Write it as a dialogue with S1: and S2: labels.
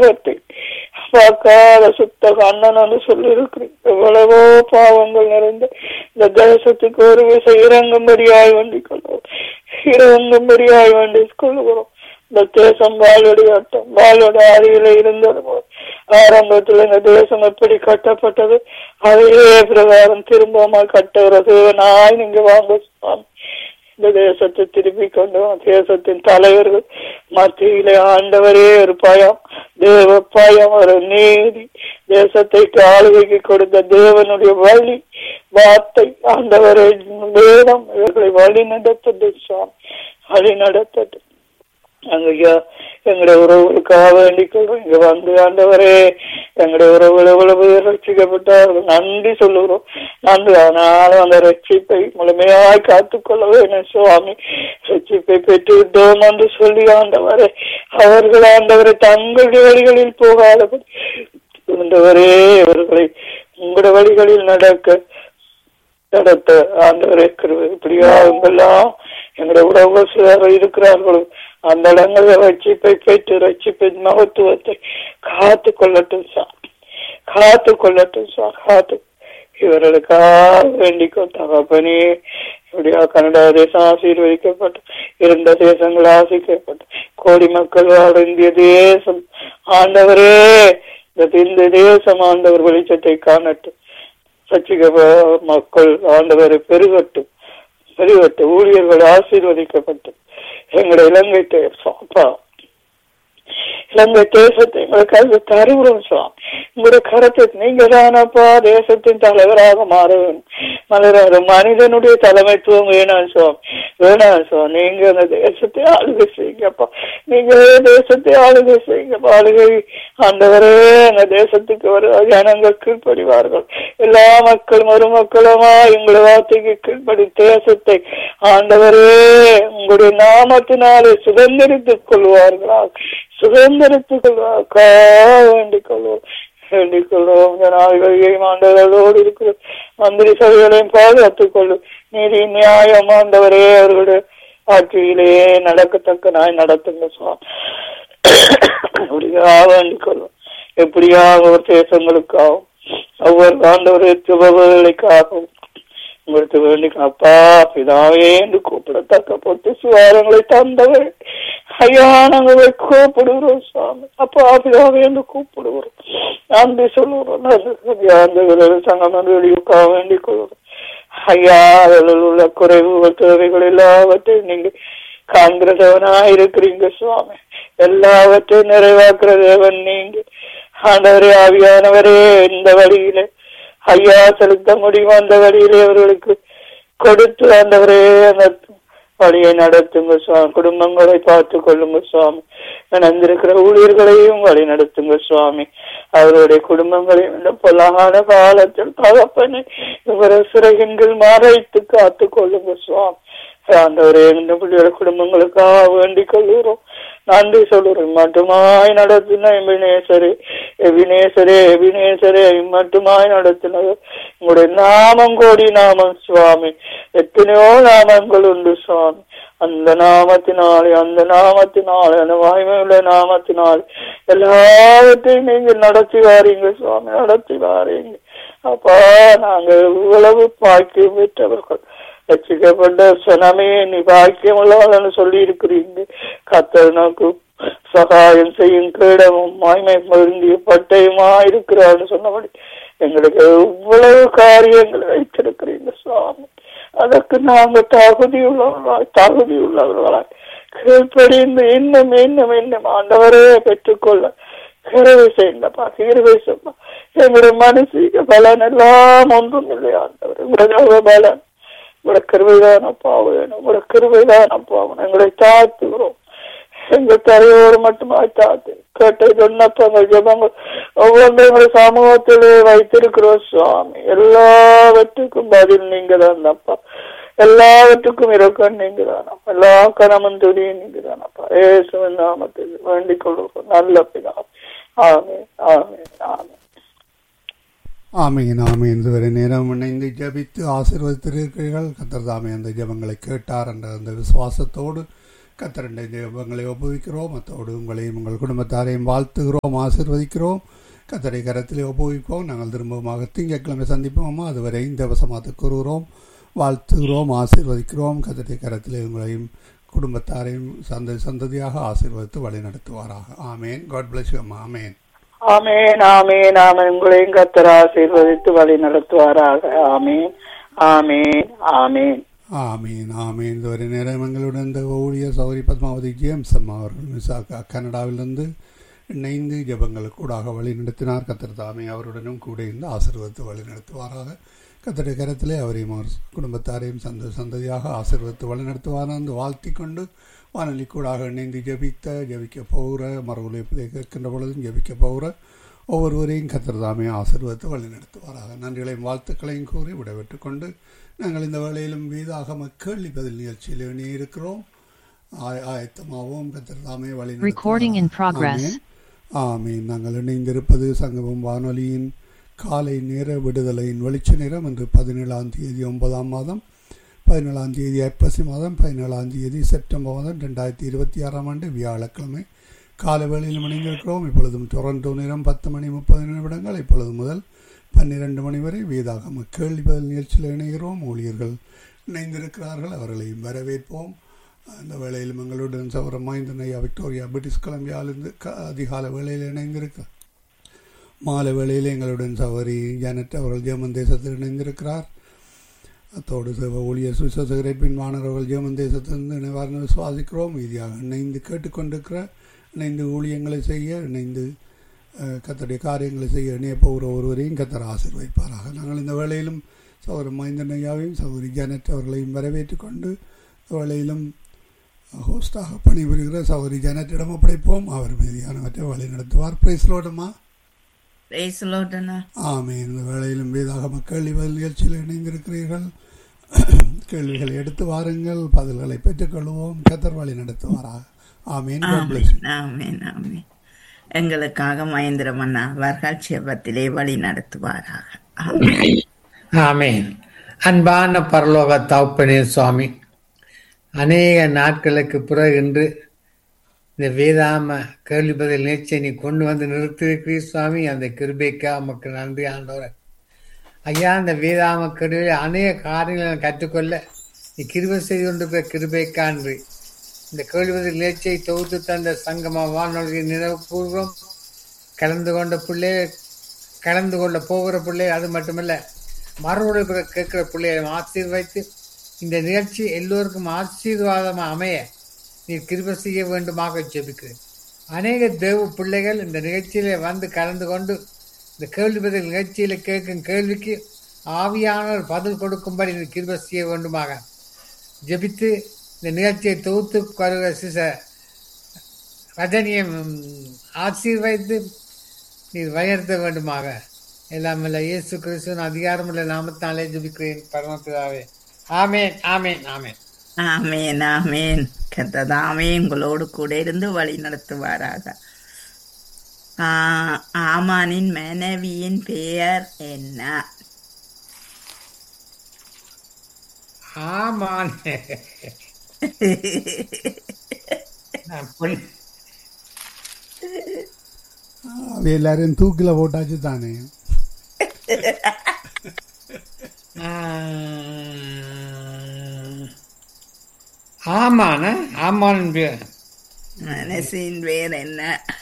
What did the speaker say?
S1: பாவத்தை பார்க்காத சுத்த கண்ணன் சொல்லி இருக்கிறேன் எவ்வளவோ பாவங்கள் நிறைந்த இந்த தேசத்துக்கு ஒரு விசை இறங்கும்படியாய் வேண்டிக் கொள்வோம் இறங்கும்படியாய் வேண்டிக் கொள்கிறோம் இந்த தேசம் வாழடியாட்டம் வாழோட அருகில இருந்தது போல் ஆரம்பத்தில் இந்த தேசம் எப்படி கட்டப்பட்டது அதே பிரகாரம் திரும்பமா கட்டுகிறது நாய் நீங்க வாங்க சுவாமி இந்த தேசத்தை திருப்பி கொண்டு வா. தேசத்தின் தலைவர்கள் மத்தியிலே ஆண்டவரே ஒரு பயம் தேவ பயம் ஒரு நீதி தேசத்தை ஆளுகைக்கு கொடுத்த தேவனுடைய வழி வார்த்தை ஆண்டவரை வேதம் இவர்களை வழி நடத்தட்டும் சுவாமி வழி நடத்தட்டும் அங்கய்யா எங்களுடைய உறவுகளுக்காக வேண்டிக் கொள்றோம் இங்க வந்து ஆண்டவரே எங்களுடைய உறவுகள் எவ்வளவு பேர் ரட்சிக்கப்பட்டார்கள் நன்றி சொல்லுகிறோம் நன்றி ஆனாலும் அந்த ரட்சிப்பை முழுமையாய் காத்துக்கொள்ள வேணும் சுவாமி ரட்சிப்பை பெற்று விட்டோம் என்று சொல்லி ஆண்டவரே அவர்கள் ஆண்டவரை தங்களுடைய வழிகளில் போகாதபடி ஆண்டவரே அவர்களை உங்களுடைய வழிகளில் நடக்க நடத்த ஆண்டவரே கிருபை இப்படியா இவங்கெல்லாம் எங்களுடைய உறவுகள் சிலர் இருக்கிறார்களோ அந்த இடங்களில் ரட்சிப்பை பெற்று ரட்சிப்பின் மகத்துவத்தை காத்து கொள்ளட்டும் சா காத்து கொள்ளட்டும் சா காத்து இவர்களுக்காக வேண்டிக்கோ தகப்பனே இப்படியா கனடா தேசம் ஆசீர்வதிக்கப்பட்டு இருந்த தேசங்கள் ஆசிக்கப்பட்டு கோடி மக்கள் வாழ இந்திய தேசம் ஆண்டவரே இந்த இந்த தேசம் ஆண்டவர் வெளிச்சத்தை காணட்டும் சச்சிக மக்கள் ஆண்டவரை பெருகட்டும் பெருகட்டும் ஊழியர்கள் ஆசீர்வதிக்கப்பட்டு எங்களுடைய இலங்கை தேசம் அப்பா இலங்கை தேசத்தை எங்களுக்கு அது தருகிறோம் சுவாமி உங்களுடைய கரத்தை நீங்க தானப்பா தேசத்தின் தலைவராக மாற வேண்டும் மலராத மனிதனுடைய தலைமைத்துவம் வேணாம் சுவாமி வேணாம் சுவாமி நீங்க அந்த தேசத்தை ஆளுகை செய்யுங்கப்பா நீங்க தேசத்தை ஆளுகை செய்யுங்கப்பா ஆளுகை ஆண்டவரே அந்த தேசத்துக்கு வர ஜனங்கள் கீழ்ப்படிவார்கள் எல்லா மக்களும் ஒரு மக்களுமா எங்களுடைய வார்த்தைக்கு கீழ்ப்படி தேசத்தை ஆண்டவரே உங்களுடைய நாமத்தினாலே சுதந்திரித்துக் கொள்வார்களா சுதந்திரத்துக் கொள்வாக்கா வேண்டிக் கொள்வோம் வேண்டிக் கொள்வோம் ஜனாதிபதியையும் ஆண்டவர்களோடு இருக்கிற மந்திரி சபைகளையும் பாதுகாத்துக் கொள்ளும் நீதி நியாயம் ஆண்டவரே அவர்களுடைய ஆட்சியிலே நடக்கத்தக்க நாய் நடத்துங்க சுவாமி அப்படியா வேண்டிக் கொள்வோம் எப்படியாக ஒரு தேசங்களுக்காகவும் ஒவ்வொரு ஆண்டவருடைய துபகளுக்காகவும் உங்களுக்கு வேண்டி அப்பா பிதாவே என்று கூப்பிடத்தக்க பொட்டு சுவாரங்களை தந்தவர் ஐயா நாங்கள் கூப்பிடுகிறோம் சுவாமி அப்பா பிதாவே என்று கூப்பிடுகிறோம் நன்றி சொல்லுகிறோம் அந்த சங்கம் என்று வெளியுக்காக வேண்டிக் கொள்கிறோம் ஐயா அதில் உள்ள குறைவுகள் தேவைகள் எல்லாவற்றையும் நீங்க காண்கிறதவனா இருக்கிறீங்க சுவாமி எல்லாவற்றையும் நிறைவாக்குற தேவன் நீங்க ஆண்டவரே ஆவியானவரே இந்த வழியிலே ஐயா செலுத்த முடியும் அந்த வழியிலே அவர்களுக்கு கொடுத்து ஆண்டவரே அந்த வழியை நடத்துங்க சுவாமி குடும்பங்களை பார்த்து கொள்ளுங்க சுவாமி நடந்திருக்கிற ஊழியர்களையும் வழி நடத்துங்க சுவாமி அவருடைய குடும்பங்களையும் இந்த பொல்லாத காலத்தில் தகப்பனை இவர சிறகின்கள் மறைத்து காத்து கொள்ளுங்க சுவாமி ஆண்டவரே இந்த பிள்ளையோட குடும்பங்களுக்காக வேண்டிக் கொள்கிறோம் நன்றி சொல்லுறேன் மட்டுமாய் நடத்தின எபினேசரே எபினேசரே எபினேசரே மட்டுமாய் நடத்தினது உங்களுடைய நாமம் கோடி நாமம் சுவாமி எத்தனையோ நாமங்கள் உண்டு சுவாமி அந்த நாமத்தினாலே அந்த நாமத்தினாலே அந்த வாய்மையுள்ள நாமத்தினாலே எல்லாவற்றையும் நீங்க நடத்தி வாரீங்க சுவாமி நடத்தி வாரீங்க அப்பா நாங்க இவ்வளவு பாக்கியம் பெற்றவர்கள் ரசிக்கப்பட்ட சனமே நீ பாக்கியம் உள்ளவன்னு சொல்லி இருக்கிறீங்க கத்தர் நமக்கு சகாயம் செய்யும் கிரீடமும் மாய்மை மருந்திய பட்டயமா இருக்கிறான்னு சொன்னபடி எங்களுக்கு எவ்வளவு காரியங்களை வைத்திருக்கிறீங்க சுவாமி அதற்கு நாங்க தகுதி உள்ளவர்களாய் தகுதி உள்ளவர்களாய் கீழ்ப்படிந்து இன்னும் இன்னும் இன்னும் ஆண்டவரே பெற்றுக்கொள்ள கிருவை செய்யுங்கப்பா கிருவை செய்யப்பா எங்களுடைய மனசீக பலன் எல்லாம் ஒன்றும் இல்லை ஆண்டவர் உங்களோட பலன் உங்களோட கிருவைதான் அப்பா வேணும் உங்களோட கிருவைதான் அப்பா வேணும் எங்களை தாழ்த்துகிறோம் எங்கள் தலையோடு மட்டுமா தாத்து கேட்ட சொன்னப்பங்கள் ஜபங்கள் ஒவ்வொன்றும் எங்கள் சமூகத்திலே வைத்திருக்கிறோம் சுவாமி எல்லாவற்றுக்கும் பதில் நீங்க தான் அப்பா எல்லாவற்றுக்கும் இறக்கம் நீங்க தானப்பா எல்லா கணமும் துணியும் நீங்க தானப்பா ஏசுவின் நாமத்தில் வேண்டிக் கொள்ளுவோம் நல்ல பிதா ஆமே ஆமே ஆமே
S2: ஆமையின் ஆமை இதுவரை நேரம் இணைந்து ஜபித்து ஆசீர்வதித்திருக்கிறீர்கள் கத்தர் தாமே அந்த ஜபங்களை கேட்டார் என்ற அந்த விசுவாசத்தோடு கத்தரண்டை ஜெபங்களை ஒப்புவிக்கிறோம் அத்தோடு உங்களையும் உங்கள் குடும்பத்தாரையும் வாழ்த்துகிறோம் ஆசிர்வதிக்கிறோம் கத்தரை கரத்திலே ஒப்புவிப்போம் நாங்கள் திரும்பமாக திங்கட்கிழமை சந்திப்போமா அதுவரை இந்த வசமாத்து கூறுகிறோம் வாழ்த்துகிறோம் ஆசீர்வதிக்கிறோம் கத்தரை கரத்திலே உங்களையும் குடும்பத்தாரையும் சந்த சந்ததியாக ஆசீர்வதித்து வழி நடத்துவாராக ஆமேன் காட் பிளஸ் யூ அம்மா ஆமேன்
S1: ஆமேன் ஆமேன் ஆமேன் உங்களையும் கத்தர் ஆசீர்வதித்து வழி நடத்துவாராக ஆமேன் ஆமேன் ஆமேன்
S2: ஆமீன் ஆமீன் இதுவரை நேரம் எங்களுடன் இந்த ஊழிய சௌரி பத்மாவதி ஜேம்ஸ் அம்மா அவர்கள் மிசாக்கா கனடாவிலிருந்து இணைந்து ஜபங்களுக்கு கூடாக வழி நடத்தினார் கத்தர் தாமே அவருடனும் கூட இருந்து ஆசீர்வதித்து வழி நடத்துவாராக கத்தருடைய கரத்திலே அவரையும் அவர் குடும்பத்தாரையும் சந்த சந்ததியாக ஆசீர்வதித்து வழி நடத்துவார் என்று வாழ்த்தி கொண்டு வானொலி கூடாக இணைந்து ஜபித்த ஜபிக்க போகிற மறுபடியும் கேட்கின்ற பொழுதும் ஜபிக்க போகிற ஒவ்வொருவரையும் கத்தர் தாமே ஆசீர்வதித்து வழி நடத்துவாராக நன்றிகளையும் வாழ்த்துக்களையும் கூறி விடைபெற்று கொண்டு நாங்கள் இந்த வேளையிலும் வீதாகம கேள்வி பதில் நிகழ்ச்சியில் இணையிருக்கிறோம் ஆய- ஆயத்தமாகவும் கத்தர் தாமே வழி
S3: Recording in progress.
S2: ஆமீன் நாங்கள் இணைந்திருப்பது சங்கமம் வானொலியின் காலை நேர விடுதலையின் வெளிச்ச நேரம் இன்று பதினேழாம் தேதி ஒன்பதாம் மாதம் பதினேழாம் தேதி ஐப்பசி மாதம் பதினேழாம் தேதி செப்டம்பர் மாதம் ரெண்டாயிரத்தி இருபத்தி ஆறாம் ஆண்டு வியாழக்கிழமை காலை வேளையில் இணைந்திருக்கிறோம் இப்பொழுதும் டொரண்டோ நேரம் பத்து மணி முப்பது நிமிடங்கள் இப்பொழுது முதல் பன்னிரண்டு மணி வரை வீதாகம கேள்வி பதில் நிகழ்ச்சியில் இணைகிறோம் ஊழியர்கள் இணைந்திருக்கிறார்கள் அவர்களையும் வரவேற்போம் அந்த வேளையிலும் எங்களுடன் சௌரம் மைந்தனையா விக்டோரியா பிரிட்டிஷ் கொலம்பியாவிலிருந்து க அதிகால வேளையில் இணைந்திருக்கிறார் மாலை வேளையில் எங்களுடன் சௌரி ஜானட் அவர்கள் ஜெர்மன் தேசத்தில் இணைந்திருக்கிறார் அத்தோடு சிவ ஊழியர் சுவிசேஷகரேட்பின் மாணவர்கள் ஜெர்மன் தேசத்திலிருந்து இணைவார்னு விசுவாசிக்கிறோம் இறுதியாக இணைந்து கேட்டுக்கொண்டிருக்கிற இணைந்து ஊழியங்களை செய்ய இணைந்து அஹ், கத்தருடைய காரியங்களை செய்ய இணைய போகிற ஒருவரையும் கத்தர் ஆசீர்வதிப்பாராக நாங்கள் இந்த வேளையிலும் சௌரம் மைந்தனையாவையும் சௌரி ஜானட் அவர்களையும் வரவேற்றுக் கொண்டு இந்த வேளையிலும் ஹோஸ்டாக பணிபுரிகிற சௌரி ஜானட்டிடம் ஒப்படைப்போம் அவர் மீதியானவற்றை வழி நடத்துவார் பிரைஸ்லோடமா
S4: Praise the Lord, அண்ணா.
S2: ஆமே இந்த வேளையிலும் வேதாக கேள்வி பதில் நிகழ்ச்சியில் இணைந்திருக்கிறீர்கள் கேள்விகளை எடுத்து வாருங்கள் பதில்களை பெற்றுக்கொள்வோம் கத்தர் வழி நடத்துவாராக ஆமீன் God bless you.
S4: ஆமென், ஆமென், ஆமென். எங்களுக்காக மகேந்திரம் அண்ணா அவர்கள் செபத்திலே வழி நடத்துவாராக ஆமென்.
S5: ஆமென் அன்பான பரலோக தகப்பனே சுவாமி அநேக நாட்களுக்கு பிறகு இன்று இந்த வேதாம கேள்வி பதில் நிகழ்ச்சியை நீ கொண்டு வந்து நிறுத்திருக்கிறீர் சுவாமி அந்த கிருபைக்கா உமக்கு நன்றி ஆண்டவரே ஐயா அந்த வேதாம கேள்வியில் அநேக காரியங்களை நான் கற்றுக்கொள்ள நீ கிருபை செய்து கொண்டிருக்கிற கிருபைக்கா நன்றி இந்த கேள்வி பதில் நிகழ்ச்சியை தொகுத்து தந்த சங்கம வானொலி நினைவு கூறுகிறோம் கலந்து கொண்ட பிள்ளை கலந்து கொள்ள போகிற பிள்ளை அது மட்டுமல்ல மறுபடியும் கேட்கிற பிள்ளைகளை ஆசீர்வைத்து இந்த நிகழ்ச்சி எல்லோருக்கும் ஆசீர்வாதமா அமைய நீர் கிருபை செய்ய வேண்டுமாக ஜெபிக்கிறேன் அநேக தேவ பிள்ளைகள் இந்த நிகழ்ச்சியில வந்து கலந்து கொண்டு இந்த கேள்வி பதில் நிகழ்ச்சியில கேட்கும் கேள்விக்கு ஆவியானவர் பதில் கொடுக்கும்படி நீர் கிருபை செய்ய வேண்டுமாக ஜெபித்து இந்த நிகழ்ச்சியை தொகுத்து வருகிற சிச ரஜனியை ம், ஆசீர்வதித்து நீர் வழிநடத்த வேண்டுமாக எல்லாம் இல்ல இயேசு கிறிஸ்துவின் அதிகாரமுள்ள நாமத்தாலே ஜெபிக்கிறேன் பரமபிதாவே ஆமென் ஆமென் ஆமென்
S4: ஆமென் ஆமென் கத்ததாமே உங்களோடு கூட இருந்து வழி நடத்துவாராக ஆ, ஆமானின் மனைவியின் பெயர் என்ன
S5: ஆமான் நான் பொன்-
S2: அது எல்லாரையும் தூக்கில போட்டாச்சு தானே
S5: ஆ, ஆமான ஆமான் பேர்
S4: மனசின் பேர் என்ன